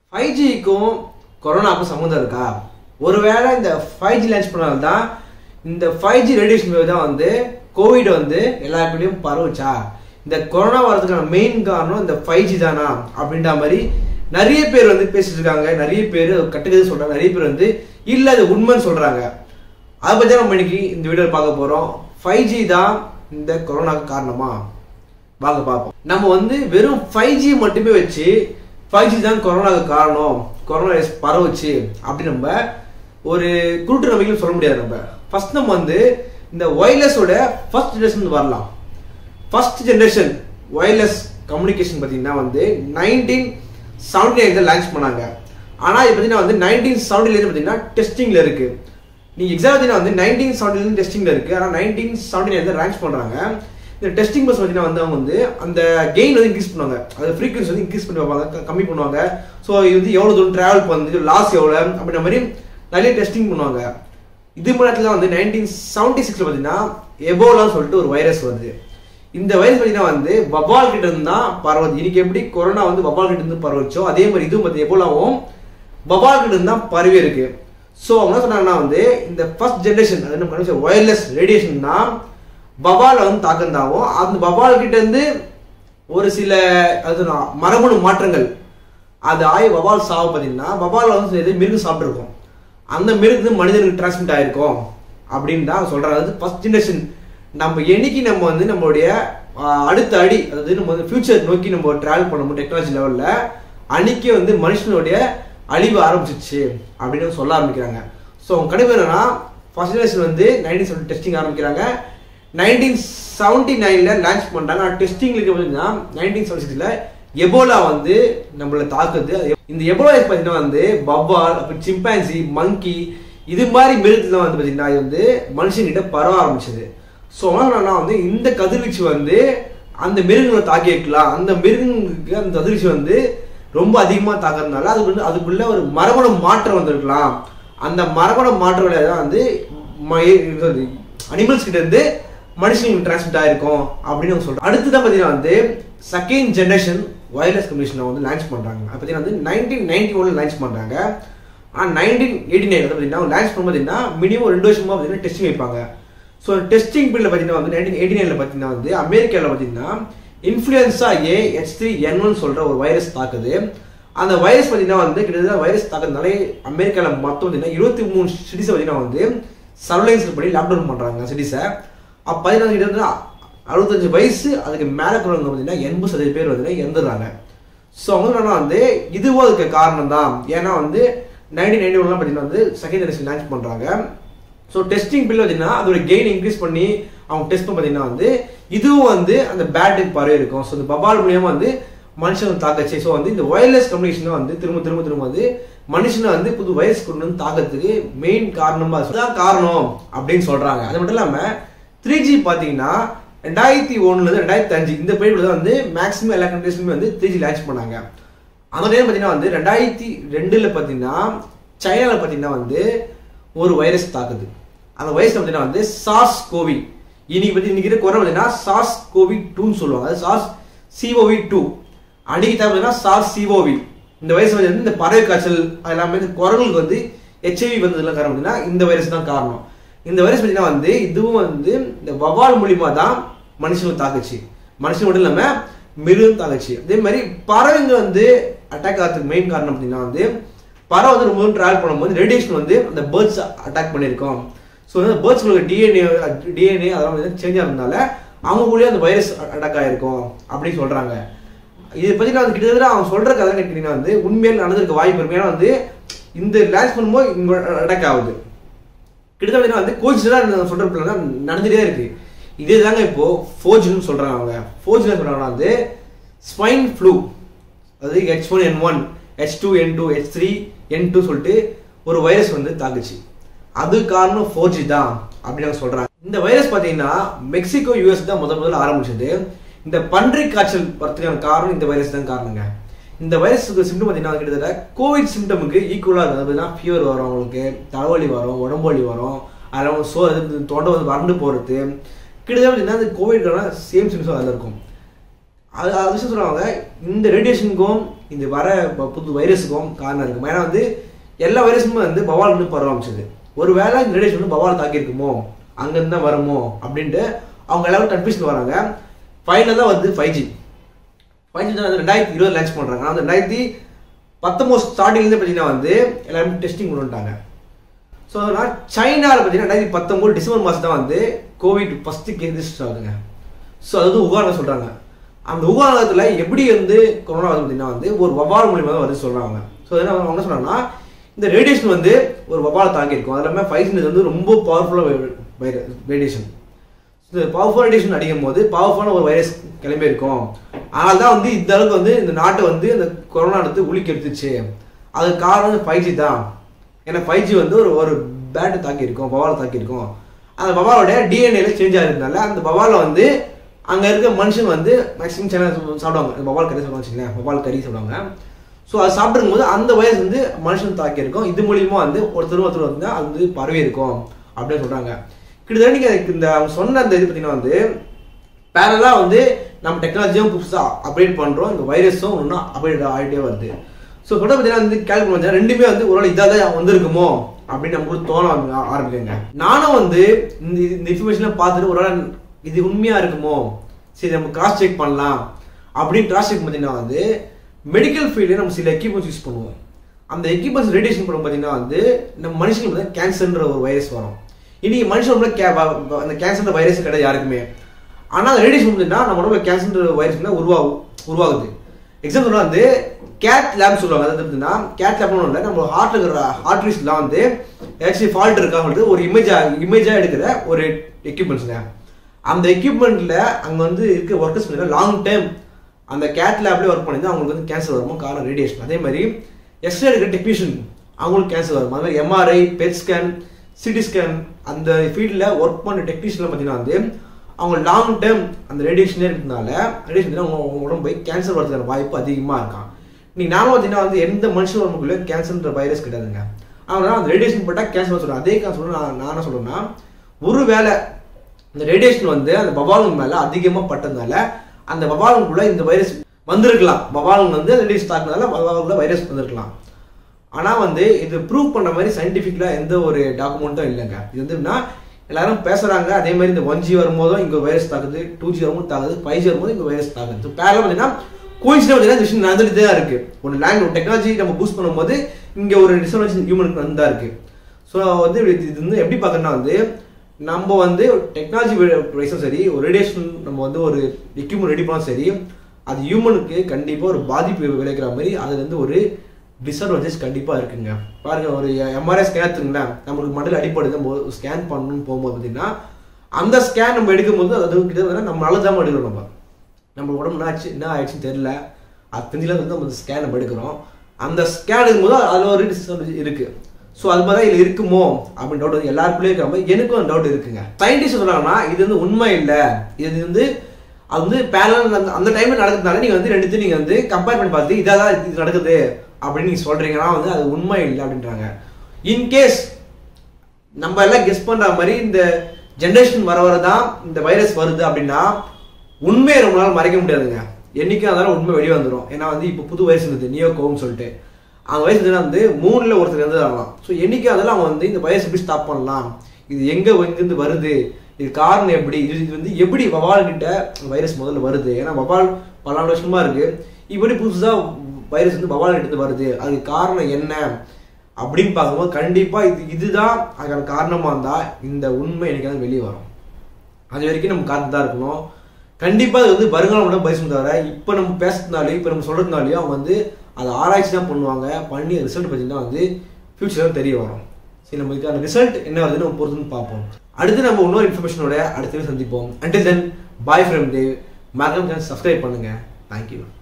five ஜிக்கும் கொரோனாவுக்கும் சம்மந்தம் இருக்கா ஒருவேளை இந்த ஃபைவ் ஜி லான்ச் பண்ணால்தான் தான் இந்த ஃபைவ் ஜி ரேடியேஷன் வேவ் தான் வந்து கோவிட் வந்து எல்லாருக்கிட்டையும் பரவுச்சா இந்த கொரோனா வரதுக்கான மெயின் காரணம் இந்த ஃபைவ் ஜி தானா அப்படின்ற மாதிரி நிறைய பேர் வந்து பேசிட்டு இருக்காங்க நிறைய பேர் கட்டுக்கது சொல்றாங்க நிறைய பேர் வந்து இல்ல அது உண்மைன்னு சொல்றாங்க அதை பத்தி தான் நம்ம இன்னைக்கு இந்த வீடியோவில் பார்க்க போறோம் ஃபைவ் ஜி தான் இந்த கொரோனாக்கு காரணமா வாங்க பார்ப்போம் நம்ம வந்து வெறும் ஃபைவ் ஜி மட்டுமே வச்சு ஃபைவ் ஜி தான் கொரோனாவுக்கு காரணம் கொரோனா வைரஸ் பரவுச்சு அப்படின்னு நம்ம ஒரு குருட்டு நம்பிக்கையும் சொல்ல முடியாது நம்ம ஃபர்ஸ்ட் நம்ம வந்து இந்த ஒயர்லெஸோட ஃபர்ஸ்ட் ஜெனரேஷன் வரலாம் ஃபர்ஸ்ட் ஜெனரேஷன் ஒயர்லெஸ் கம்யூனிகேஷன் பார்த்தீங்கன்னா வந்து நைன்டீன் செவன்டி நைன் லான்ச் பண்ணாங்க ஆனால் இது பார்த்தீங்கன்னா வந்து நைன்டீன் செவன்டிலேருந்து பார்த்தீங்கன்னா டெஸ்டிங்கில் இருக்கு நீங்கள் எக்ஸாம் பார்த்தீங்கன்னா வந்து நைன்டீன் செவன்டிலேருந்து டெஸ்டிங்கில் இருக்கு ஆனால் நைன்டீன் செவன்டி நைன் லான்ச் பண்ணுறாங்க இந்த டெஸ்டிங் பஸ் பார்த்தீங்கன்னா வந்து அவங்க வந்து அந்த கெயின் வந்து இன்க்ரீஸ் பண்ணுவாங்க அது ஃப்ரீக்வன்சி வந்து இன்க்ரீஸ் பண்ணி வைப்பாங்க க- கம்மி பண்ணுவாங்க ஸோ இது வந்து எவ்வளோ தூரம் ட்ராவல் பண்ணுது லாஸ் எவ்வளோ அப்படின்ற மாதிரி நிறைய டெஸ்டிங் பண்ணுவாங்க இது நேரத்தில் வந்து நைன்டீன் செவன்டி சிக்ஸில் பார்த்தீங்கன்னா எபோலான்னு சொல்லிட்டு ஒரு வைரஸ் வருது இந்த வைரஸ் பார்த்தீங்கன்னா வந்து வபால் கிட்ட இருந்து தான் பரவுது இன்னைக்கு எப்படி கொரோனா வந்து வபால் கிட்ட இருந்து பரவச்சோ அதே மாதிரி இதுவும் பார்த்து எபோலாவும் வபால் கிட்ட இருந்து தான் பரவி இருக்கு ஸோ அவங்க என்ன சொன்னாங்கன்னா வந்து இந்த ஃபர்ஸ்ட் ஜென்ரேஷன் அது நம்ம ஒயர்லெஸ் ரேடியேஷன் தான் வபாலை வந்து தாக்கந்தாவும் அந்த வபால் கிட்ட இருந்து ஒரு சில அது நான் மரபணு மாற்றங்கள் அது ஆய் வபால் சாவு பார்த்தீங்கன்னா வபால் வந்து எது மிருகம் சாப்பிட்ருக்கும் அந்த மிருகம் மனிதனுக்கு டிரான்ஸ்மிட் ஆயிருக்கும் அப்படின்னு தான் சொல்றாங்க அது ஃபர்ஸ்ட் ஜென்ரேஷன் நம்ம என்னைக்கு நம்ம வந்து நம்மளுடைய ஆஹ், அடுத்த அடி அதாவது நம்ம வந்து ஃபியூச்சர் நோக்கி நம்ம டிராவல் பண்ணும்போது டெக்னாலஜி லெவலில் அன்னைக்கே வந்து மனுஷனுடைய அழிவு ஆரம்பிச்சிச்சு அப்படின்னு சொல்ல ஆரம்பிக்கிறாங்க ஸோ அவங்க கண்டிப்பாக என்னன்னா ஃபர்ஸ்ட் ஜெனரேஷன் வந்து நைன்டீன் செவன்டி டெஸ்டிங் ஆரம்பிக்கிறாங்க நைன்டீன் செவன்டி நைனில் லான்ச் பண்ணுறாங்க ஆனால் டெஸ்டிங் இருக்கு பார்த்தீங்கன்னா நைன்டீன் செவன்டி சிக்ஸில் எபோலா வந்து நம்மள தாக்குது அது இந்த எபோலா பார்த்தீங்கன்னா வந்து பவால் அப்புறம் சிம்பான்சி மங்கி இது மாதிரி மிருகத்துல வந்து பார்த்தீங்கன்னா இது வந்து மனுஷங்கிட்ட பரவ ஆரம்பிச்சது ஸோ நான் வந்து இந்த கதிர்வீச்சு வந்து அந்த மிருகங்களை தாக்கி வைக்கலாம் அந்த மிருகங்களுக்கு அந்த கதிர்வீச்சு வந்து ரொம்ப அதிகமாக தாக்குறதுனால அது வந்து அதுக்குள்ள ஒரு மரபணு மாற்றம் வந்திருக்கலாம் அந்த மரபணு மாற்றம் வழியா தான் வந்து அனிமல்ஸ் கிட்ட இருந்து மனுஷங்களுக்கு டிரான்ஸ்மிட் ஆயிருக்கும் அப்படின்னு அவங்க சொல்றாங்க அடுத்ததான் பார்த்தீங்கன்னா வந்து செகண்ட் ஜெனரேஷன் வயர்லெஸ் கம்யூனிகேஷனை வந்து லான்ச் பண்றாங்க அது பார்த்தீங்கன்னா வந்து நைன்டீன் நைன்டி ஒன்ல லான்ச் பண்றாங்க ஆனால் நைன்டீன் எயிட்டி நைன் பார்த்தீங்கன்னா லான்ச் பண்ணும்போது பார்த்தீங்கன்னா மினிமம் ரெண்டு வருஷமா பார்த்தீங்கன்னா டெஸ்டிங் வைப்பாங்க ஸோ டெஸ்டிங் பீரியட்ல பார்த்தீங்கன்னா வந்து நைன்டீன் எயிட்டி நைனில் பார்த்தீங்கன்னா வந்து அமெரிக்காவில் பார்த்தீங்கன்னா influenza A H three N one சொல்ற ஒரு வைரஸ் தாக்குது அந்த வைரஸ் பார்த்தீங்கன்னா வந்து கிட்டத்தட்ட வைரஸ் தாக்குறதுனாலே அமெரிக்காவில் மொத்தம் பார்த்தீங்கன்னா இருபத்தி மூணு சிட்டிஸை பார்த்தீங்கன்னா வந்து சர்வலைன்ஸ் படி லாக்டவுன் பண்ணுறாங்க சிட்டிஸை அப்போ பார்த்தீங்கன்னா கிட்டத்தட்ட அறுபத்தஞ்சு வயசு அதுக்கு மேலே இருக்கிறவங்க பார்த்தீங்கன்னா எண்பது சதவீத பேர் வந்து இறந்துடுறாங்க ஸோ அவங்க என்னன்னா வந்து இதுவும் அதுக்கு காரணம் தான் ஏன்னா வந்து நைன்டீன் நைன்டி ஒன்லாம் பார்த்தீங்கன்னா வந்து செகண்ட் ஜெனரேஷன் லான்ச் பண்ணுறாங்க ஸோ டெஸ்டிங் பில் பார்த்தீங்கன்னா அதோட கெயின் இன்க்ரீஸ் பண்ணி அவங்க டெஸ்ட் பண்ணி பார்த்தீங்கன்னா வந்து இதுவும் வந்து அந்த பேட்டுக்கு பரவி இருக்கும் ஸோ இந்த பபால் மூலியமா வந்து மனுஷனை தாக்கச்சு ஸோ வந்து இந்த ஒயர்லெஸ் கம்யூனிகேஷன் வந்து திரும்ப திரும்ப திரும்ப வந்து மனுஷனை வந்து புது வைரஸ் கொண்டு வந்து தாக்கத்துக்கு மெயின் காரணமா அதுதான் காரணம் அப்படின்னு சொல்றாங்க அது மட்டும் இல்லாம த்ரீ ஜி பார்த்தீங்கன்னா ரெண்டாயிரத்தி ஒன்னுலேருந்து ரெண்டாயிரத்தி அஞ்சு இந்த பீரியட்ல தான் வந்து மேக்ஸிமம் எல்லா கண்ட்ரீஸ்லுமே வந்து த்ரீ ஜி லான்ச் பண்ணாங்க அந்த டைம் பார்த்தீங்கன்னா வந்து ரெண்டாயிரத்தி ரெண்டுல பார்த்தீங்கன்னா சைனால பார்த்தீங்கன்னா வந்து ஒரு வைரஸ் தாக்குது அந்த வைரஸ் பார்த்தீங்கன்னா வந்து சார்ஸ் கோவி இன்னைக்கு பத்தி இன்னைக்கு இருக்கிற கொரோனா பார்த்தீங்கன்னா சார்ஸ் கோவி டூன்னு சொல்லுவாங்க அது சார்ஸ் சிஓவி டூ அன்னைக்கு தான் பார்த்தீங்கன்னா சார்ஸ் சிஓவி இந்த வைரஸ் வந்து இந்த பறவை காய்ச்சல் அது எல்லாமே இந்த குரங்குக்கு வந்து ஹெச்ஐவி வந்ததுலாம் காரணம் பார்த்தீங்கன்னா இந்த வைரஸ் தான் காரணம் இந்த வைரஸ் பார்த்தீங்கன்னா வந்து இதுவும் வந்து இந்த வவால் மூலியமா தான் மனுஷனுக்கு தாக்குச்சு மனுஷன் மட்டும் இல்லாம மிருகம் தாக்குச்சு அதே மாதிரி பறவைங்க வந்து அட்டாக் ஆகிறதுக்கு மெயின் காரணம் பார்த்தீங்கன்னா வந்து பறவை வந்து ரொம்ப டிராவல் பண்ணும்போது ரேடியேஷன் வந்து அந்த பேர்ட்ஸ் அட்டாக் பண்ணியிருக்கோம் ஸோ வந்து பேர்ட்ஸ்களுக்கு டிஎன்ஏ டிஎன்ஏ அதெல்லாம் வந்து சேஞ்ச் ஆகிறதுனால அவங்களுக்குள்ளேயே அந்த வைரஸ் அட்டாக் ஆயிருக்கும் அப்படின்னு சொல்றாங்க இது பார்த்தீங்கன்னா வந்து கிட்டத்தட்ட அவங்க சொல்ற கதை கேட்டீங்கன்னா வந்து உண்மையில் நடந்திருக்க வாய்ப்பு இருக்கு ஏன்னா வந்து இந்த லான்ச் பண்ணும்போது இங்க அட்டாக் ஆகுது கிட்டத்தட்ட பார்த்தீங்கன்னா வந்து கோச் தான் சொல்ற பிள்ளை நடந்துட்டே இருக்கு இதே தாங்க இப்போ ஃபோஜ்னு சொல்றாங்க அவங்க ஃபோஜ் என்ன சொல்றாங்கன்னா வந்து ஸ்பைன் ஃப்ளூ அதாவது H one N one H two N two H three N two சொல்லிட்டு ஒரு வைரஸ் வந்து தாக்குச்சு அது காரணம் ஃபோர் ஜி தான் அப்படின்னு அவங்க சொல்றாங்க இந்த வைரஸ் பார்த்தீங்கன்னா மெக்சிகோ யூஎஸ் தான் முத முதல்ல ஆரம்பிச்சது இந்த பன்றி காய்ச்சல் வரதுக்கான காரணம் இந்த வைரஸ் தான் காரணங்க இந்த வைரஸுக்கு சிம்டம் பார்த்தீங்கன்னா கிட்டத்தட்ட கோவிட் சிம்டமுக்கு ஈக்குவலாக இருக்கும் அதுனா ஃபீவர் வரும் அவங்களுக்கு தலைவலி வரும் உடம்பு வலி வரும் அதெல்லாம் சோ அது தொண்டை வந்து வறண்டு போகிறது கிட்டத்தட்ட பார்த்தீங்கன்னா இந்த கோவிட்கான சேம் சிம்டம் அதில் இருக்கும் அது அது விஷயம் சொல்லுவாங்க இந்த ரேடியேஷனுக்கும் இந்த வர ப- புது வைரஸுக்கும் காரணம் இருக்கும் ஏன்னா வந்து எல்லா வைரஸுமே வந்து பவால் வந்து பரவ ஆரம்பிச்சது ஒருவேளை இந்த ரேடியேஷன் வந்து பவால் தாக்கியிருக்குமோ அங்கேருந்து தான் வருமோ அப்படின்ட்டு அவங்க எல்லாரும் கன்ஃபியூஷன் வராங்க ஃபைனல் தான் வந்து ஃபைவ் ஜி ஃபைவ் ஜி வந்து ரெண்டாயிரத்தி இருபது லான்ச் பண்ணுறாங்க ஆனால் ரெண்டாயிரத்தி பத்தொம்போது ஸ்டார்டிங்லேருந்து பார்த்தீங்கன்னா வந்து எல்லாருமே டெஸ்டிங் கொண்டு வந்துட்டாங்க ஸோ அதனால் சைனாவில் பார்த்தீங்கன்னா ரெண்டாயிரத்தி பத்தொம்போது டிசம்பர் மாதம் தான் வந்து கோவிட் ஃபஸ்ட்டு கேஸ் ஆகுதுங்க ஸோ அது வந்து உகாரணம் சொல்கிறாங்க அந்த உகாரணத்தில் எப்படி வந்து கொரோனா வருது பார்த்தீங்கன்னா வந்து ஒரு வவால் மூலியமாக தான் வருது சொல்கிறாங்க ஸோ அதனால் அவங்க என்ன சொல்கிறாங்கன்னா இந்த ரேடியேஷன் வந்து ஒரு வவால் தாக்கியிருக்கும் அது இல்லாமல் ஃபைவ் வந்து ரொம்ப பவர்ஃபுல்லாக ரேடியேஷன் இந்த பவர்ஃபுல் ரேடியேஷன் அடிக்கும் போது பவர்ஃபுல்லான ஒரு வைரஸ் கிளம்பி இருக்கும் அதனால தான் வந்து இந்த அளவுக்கு வந்து இந்த நாட்டை வந்து இந்த கொரோனா எடுத்து உலுக்கி எடுத்துச்சு அதுக்கு காரணம் ஃபைவ் ஜி தான் ஏன்னா ஃபைவ் ஜி வந்து ஒரு ஒரு பேட்டை தாக்கியிருக்கும் பவாலை தாக்கியிருக்கும் அந்த பவாலோட டிஎன்ஏல சேஞ்ச் ஆகிறதுனால அந்த பவாலை வந்து அங்கே இருக்க மனுஷன் வந்து மேக்ஸிமம் சேனல் சாப்பிடுவாங்க இந்த பவால் கறி சாப்பிடுவாங்க வச்சுக்கோங்களேன் பவால் கறி சாப்பிடுவாங்க ஸோ அது சாப்பிடும் போது அந்த வைரஸ் வந்து மனுஷன் தாக்கியிருக்கும் இது மூலியமா வந்து ஒருத்தர் ஒருத்தர் வந்து அது வந்து பரவி இருக்கும் அப்படின்னு சொல்றாங்க கிட்டத்தட்ட நீங்க அதுக்கு இந்த அவங்க சொன்ன அந்த இது பார்த்தீங்கன்னா வந்து பேரலாக வந்து நம்ம டெக்னாலஜியும் புதுசாக அப்டேட் பண்ணுறோம் இந்த வைரஸும் ஒன்றும் அப்டேட் ஆகிட்டே வருது ஸோ கூட பார்த்தீங்கன்னா வந்து கேல்குலேட் பண்ணா ரெண்டுமே வந்து ஒரு நாள் இதாக தான் வந்திருக்குமோ அப்படின்னு நமக்கு தோண ஆரம்பி- ஆரம்பிக்குங்க நானும் வந்து இந்த இந்த இன்ஃபர்மேஷனை பார்த்துட்டு ஒரு நாள் இது உண்மையா இருக்குமோ சரி நம்ம கிராஸ் செக் பண்ணலாம் அப்படின்னு கிராஸ் செக் பார்த்தீங்கன்னா வந்து மெடிக்கல் ஃபீல்டில் நம்ம சில எக்யூப்மெண்ட்ஸ் யூஸ் பண்ணுவோம் அந்த எக்யூப்மெண்ட்ஸ் ரேடியேஷன் பண்ணும் பார்த்தீங்கன்னா வந்து நம்ம மனுஷங்களுக்கு வந்து கேன்சர்ன்ற ஒரு வைரஸ் வரும் இன்னைக்கு மனுஷன் உடம்புல கே வ- வ- அந்த கேன்சர்ன்ற வைரஸ் கிடையாது யாருக்குமே ஆனால் அந்த ரேடியேஷன் பார்த்தீங்கன்னா நம்ம உடம்புல கேன்சர்ன்ற வைரஸ் உருவாகும் உருவாகுது எக்ஸாம்பிள் வந்து கேட் லேப் சொல்லுவாங்க அதாவது எப்படின்னா கேட் லேப்னு இல்லை நம்ம ஹார்ட்ல இருக்கிற ஆர்டரிஸ்லாம் வந்து ஆக்சுவலி ஃபால்ட் இருக்காங்க ஒரு இமேஜா இமேஜா எடுக்கிற ஒரு எக்யூப்மெண்ட்ஸ்ங்க அந்த எக்யூப்மெண்ட்ல அங்க வந்து இருக்க ஒர்க்கர்ஸ் பண்ணி லாங் டைம் அந்த கேட் லேப்லேயே ஒர்க் பண்ணி அவங்களுக்கு வந்து கேன்சர் வருமோ காரணம் ரேடியேஷன் அதே மாதிரி எக்ஸ்ரே எடுக்கிற டெக்னீஷியன் அவங்களுக்கு கேன்சர் வரும் அது மாதிரி MRI PET scan CT scan அந்த ஃபீல்டில் ஒர்க் பண்ண டெக்னீஷியன்லாம் பார்த்தீங்கன்னா வந்து அவங்க லாங் டைம் அந்த ரேடியேஷனே இருக்கிறதுனால ரேடியேஷன் அவங்க அவங்க உடம்பு போய் கேன்சர் வரதுக்கான வாய்ப்பு அதிகமாக இருக்கான் நீங்க நானும் பார்த்தீங்கன்னா வந்து எந்த மனுஷன் உடம்புக்குள்ள கேன்சர்ன்ற வைரஸ் கிடையாதுங்க ஆனால் அந்த ரேடியேஷன் போட்டால் கேன்சர் சொல்கிறேன் அதே காரணம் நான் நான் என்ன சொல்றேன்னா ஒரு வேளை இந்த ரேடியேஷன் வந்து அந்த பவாலுங்க மேல அதிகமா பட்டதுனால அந்த பவாலுக்குள்ள இந்த வைரஸ் வந்திருக்கலாம் பவாலுங்க வந்து ரேடியேஷன் தாக்குனால பவாலுக்குள்ள வைரஸ் வந்திருக்கலாம் ஆனா வந்து இது ப்ரூவ் பண்ண மாதிரி சயின்டிஃபிக்ல எந்த ஒரு டாக்குமெண்ட்டும் இல்லைங்க இது வந்து என்ன எல்லாரும் பேசுறாங்க அதே மாதிரி இந்த ஒன் ஜி வரும்போதும் இங்க வைரஸ் தாக்குது டூ ஜி வரும்போது தாக்குது ஃபைவ் ஜி வரும்போது இங்க வைரஸ் தாக்குது பேரல பார்த்தீங்கன்னா கோயின்சிடா பார்த்தீங்கன்னா இந்த விஷயம் நடந்துட்டு தான் இருக்கு ஒரு லேண்ட் டெக்னாலஜி நம்ம பூஸ்ட் பண்ணும்போது இங்க ஒரு டிஸ்அட்வான்டேஜ் ஹியூமனுக்கு வந்து தான் இருக்கு ஸோ வந்து இது இது வந்து எப்படி பார்க்கணும்னா வந்து நம்ம வந்து டெக்னாலஜி வைஸும் சரி ஒரு ரேடியேஷன் நம்ம வந்து ஒரு எக்யூப்மெண்ட் ரெடி பண்ணாலும் சரி அது ஹியூமனுக்கு கண்டிப்பாக ஒரு பாதிப்பு விளைக்கிற மாதிரி அதுல இருந்து ஒரு டிஸ்அட்வான்டேஜ் கண்டிப்பாக இருக்குங்க பாருங்க ஒரு எம்ஆர்ஐ ஸ்கேன் எடுத்துங்களேன் நம்மளுக்கு மண்டல அடிப்படுது நம்ம ஸ்கேன் பண்ணணும்னு போகும்போது பார்த்தீங்கன்னா அந்த ஸ்கேன் நம்ம எடுக்கும்போது அது கிட்ட நம்ம நல்லதாக எடுக்கிறோம் நம்ம நம்ம உடம்பு என்ன ஆச்சு என்ன ஆயிடுச்சுன்னு தெரியல அது தெரிஞ்சல வந்து நம்ம ஸ்கேன் நம்ம எடுக்கிறோம் அந்த ஸ்கேன் எடுக்கும்போது அதில் ஒரு டிஸ்அட்வான்டேஜ் இருக்கு ஸோ அது மாதிரி இதில் இருக்குமோ அப்படின்னு டவுட் வந்து எல்லாருக்குள்ளே இருக்கிற மாதிரி எனக்கும் அந்த டவுட் இருக்குங்க சயின்டிஸ்ட் சொல்றாங்கன்னா இது வந்து உண்மை இல்லை இது வந்து அது வந்து பேரல் அந்த அந்த டைம்ல நடக்கிறதுனால நீங்க வந்து ரெண்டுத்தையும் நீங்க வந்து கம்பேர் பண்ணி பார்த்து இதாக தான் இது நடக்குது அப்படின்னு நீங்க சொல்றீங்கன்னா வந்து அது உண்மை இல்லை அப்படின்றாங்க இன்கேஸ் நம்ம எல்லாம் கெஸ் பண்ற மாதிரி இந்த ஜென்ரேஷன் வர வர தான் இந்த வைரஸ் வருது அப்படின்னா உண்மையை ரொம்ப நாள் மறைக்க முடியாதுங்க என்னைக்கும் அதனால உண்மை வெளியே வந்துடும் ஏன்னா வந்து இப்போ புது வைரஸ் இருந்தது நியோகோவ்னு சொல்லிட்டு அந்த வைரஸ் வந்து மூணுல ஒருத்தர் இருந்து ஆகலாம் ஸோ என்னைக்கு அதெல்லாம் அவங்க வந்து இந்த வைரஸ் எப்படி ஸ்டாப் பண்ணலாம் இது எங்க எங்கிருந்து வருது இது காரணம் எப்படி இது இது வந்து எப்படி வவால் கிட்ட வைரஸ் முதல்ல வருது ஏன்னா வவால் பல நாள் வருஷமா இருக்கு இப்படி புதுசா வைரஸ் வந்து வவால் கிட்ட இருந்து வருது அதுக்கு காரணம் என்ன அப்படின்னு பார்க்கும்போது கண்டிப்பா இது இதுதான் அதுக்கான காரணமா இருந்தா இந்த உண்மை எனக்கு வெளியே வரும் அது வரைக்கும் நம்ம காத்து தான் இருக்கணும் கண்டிப்பா அது வந்து வருங்காலம் மட்டும் பரிசு தவிர இப்போ நம்ம பேசுறதுனாலே இப்போ நம்ம சொல்றதுனாலயும் அவங்க வந்து அதை ஆராய்ச்சி தான் பண்ணுவாங்க பண்ணி ரிசல்ட் பார்த்தீங்கன்னா வந்து ஃபியூச்சரில் தெரிய வரும் சரி நம்ம இதுக்கான ரிசல்ட் என்ன வருதுன்னு நம்ம பொறுத்துன்னு பார்ப்போம் அடுத்து நம்ம இன்னொரு இன்ஃபர்மேஷனோட அடுத்த சந்திப்போம் until then bye from Dev மறக்காம சப்ஸ்கிரைப் பண்ணுங்க தேங்க்யூ